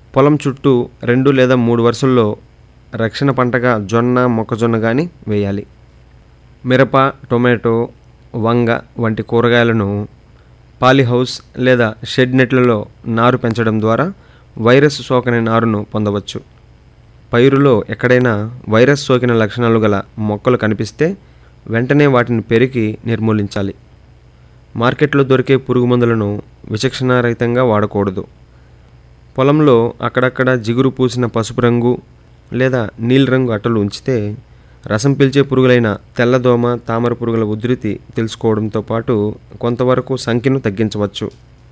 పొలం చుట్టూ రెండు లేదా మూడు వరుసల్లో రక్షణ పంటగా జొన్న మొక్కజొన్న కానీ వేయాలి మిరప టొమాటో వంగ వంటి కూరగాయలను పాలీహౌస్ లేదా షెడ్ నెట్లలో నారు పెంచడం ద్వారా వైరస్ సోకని నారును పొందవచ్చు పైరులో ఎక్కడైనా వైరస్ సోకిన లక్షణాలు గల మొక్కలు కనిపిస్తే వెంటనే వాటిని పెరికి నిర్మూలించాలి మార్కెట్లో దొరికే పురుగు మందులను విచక్షణారహితంగా వాడకూడదు పొలంలో అక్కడక్కడ జిగురు పూసిన పసుపు రంగు లేదా నీలిరంగు అట్టలు ఉంచితే రసం పీల్చే పురుగులైన తెల్లదోమ తామర పురుగుల ఉధృతి తెలుసుకోవడంతో పాటు కొంతవరకు సంఖ్యను తగ్గించవచ్చు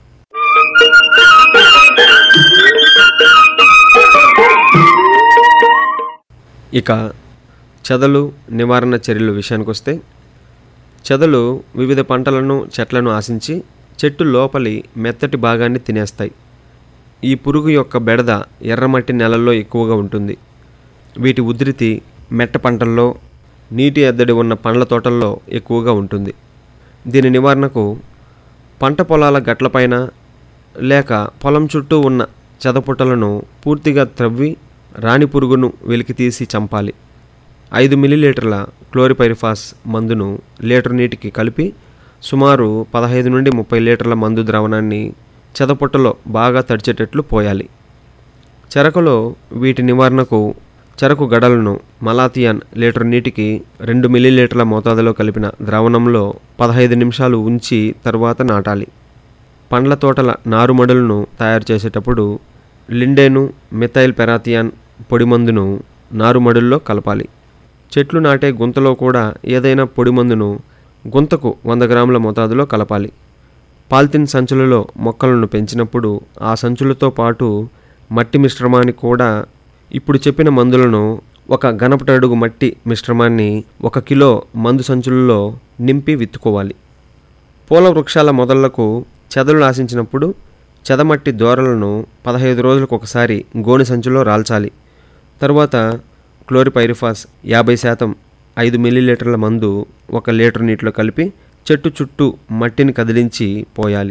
ఇక చెదలు నివారణ చర్యల విషయానికి వస్తే చెదలు వివిధ పంటలను చెట్లను ఆశించి చెట్టు లోపలి మెత్తటి భాగాన్ని తినేస్తాయి ఈ పురుగు యొక్క బెడద ఎర్రమట్టి నెలల్లో ఎక్కువగా ఉంటుంది వీటి ఉధృతి మెట్ట పంటల్లో నీటి ఎద్దడి ఉన్న పండ్ల తోటల్లో ఎక్కువగా ఉంటుంది దీని నివారణకు పంట పొలాల గట్లపైన లేక పొలం చుట్టూ ఉన్న చెదపుట్టలను పూర్తిగా త్రవ్వి రాణి పురుగును వెలికితీసి చంపాలి ఐదు మిల్లీలీటర్ల క్లోరిపైరిఫాస్ మందును లీటర్ నీటికి కలిపి సుమారు పదహైదు నుండి ముప్పై లీటర్ల మందు ద్రావణాన్ని చెదపుట్టలో బాగా తడిచేటట్లు పోయాలి చెరకులో వీటి నివారణకు చెరకు గడలను మలాథియాన్ లీటర్ నీటికి రెండు మిల్లీలీటర్ల మోతాదులో కలిపిన ద్రావణంలో పదహైదు నిమిషాలు ఉంచి తరువాత నాటాలి పండ్ల తోటల నారుమడులను తయారు చేసేటప్పుడు లిండేను మిథైల్ పెరాథియాన్ పొడి మందును నారుమడుల్లో కలపాలి చెట్లు నాటే గుంతలో కూడా ఏదైనా పొడి మందును గుంతకు వంద గ్రాముల మోతాదులో కలపాలి పాలిథిన్ సంచులలో మొక్కలను పెంచినప్పుడు ఆ సంచులతో పాటు మట్టి మిశ్రమాన్ని కూడా ఇప్పుడు చెప్పిన మందులను ఒక గణపటడుగు మట్టి మిశ్రమాన్ని ఒక కిలో మందు సంచులలో నింపి విత్తుకోవాలి పూల వృక్షాల మొదళ్లకు చెదలు ఆశించినప్పుడు చెదమట్టి దోరలను పదహైదు రోజులకు ఒకసారి గోని సంచిలో రాల్చాలి తరువాత క్లోరిపైరిఫాస్ యాభై శాతం ఐదు మిల్లీలీటర్ల మందు ఒక లీటర్ నీటిలో కలిపి చెట్టు చుట్టూ మట్టిని కదిలించి పోయాలి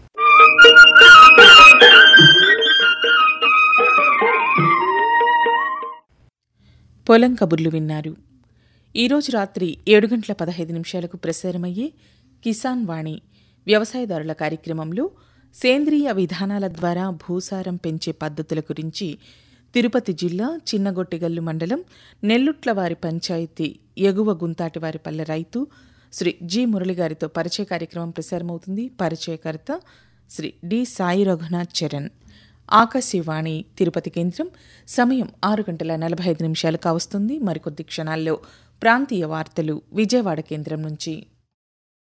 పొలం కబుర్లు విన్నారు ఈరోజు రాత్రి ఏడు గంటల పదహైదు నిమిషాలకు ప్రసారమయ్యే కిసాన్ వాణి వ్యవసాయదారుల కార్యక్రమంలో సేంద్రియ విధానాల ద్వారా భూసారం పెంచే పద్ధతుల గురించి తిరుపతి జిల్లా చిన్నగొట్టిగల్లు మండలం నెల్లుట్లవారి పంచాయతీ ఎగువ గుంతాటివారిపల్లె రైతు శ్రీ జి మురళి గారితో పరిచయ కార్యక్రమం ప్రసారమవుతుంది పరిచయకర్త శ్రీ డి సాయి రఘునాథ్ చరణ్ ఆకాశవాణి తిరుపతి కేంద్రం సమయం ఆరు గంటల నలభై ఐదు నిమిషాలు కావస్తుంది మరికొద్ది క్షణాల్లో ప్రాంతీయ వార్తలు విజయవాడ కేంద్రం నుంచి